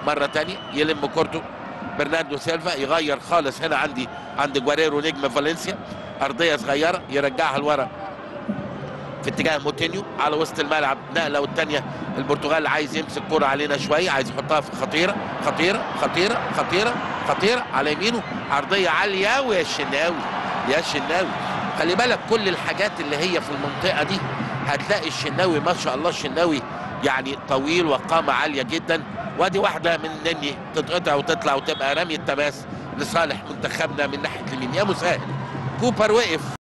مره تانية يلم كورته برناردو سيلفا يغير خالص هنا عندي عند جواريرو نجم فالنسيا ارضيه صغيره يرجعها لورا في اتجاه موتينيو على وسط الملعب نقله والثانيه البرتغال عايز يمسك كرة علينا شويه عايز يحطها في خطيره خطيره خطيره خطيره خطيره على يمينه عرضيه عاليه ويا الشناوي يا الشناوي خلي بالك كل الحاجات اللي هي في المنطقه دي هتلاقي الشناوي ما شاء الله الشناوي يعني طويل وقامه عاليه جدا وادي واحده من نني تتقطع وتطلع وتبقى رمي التماس لصالح منتخبنا من ناحيه اليمين يا مسهل كوبر وقف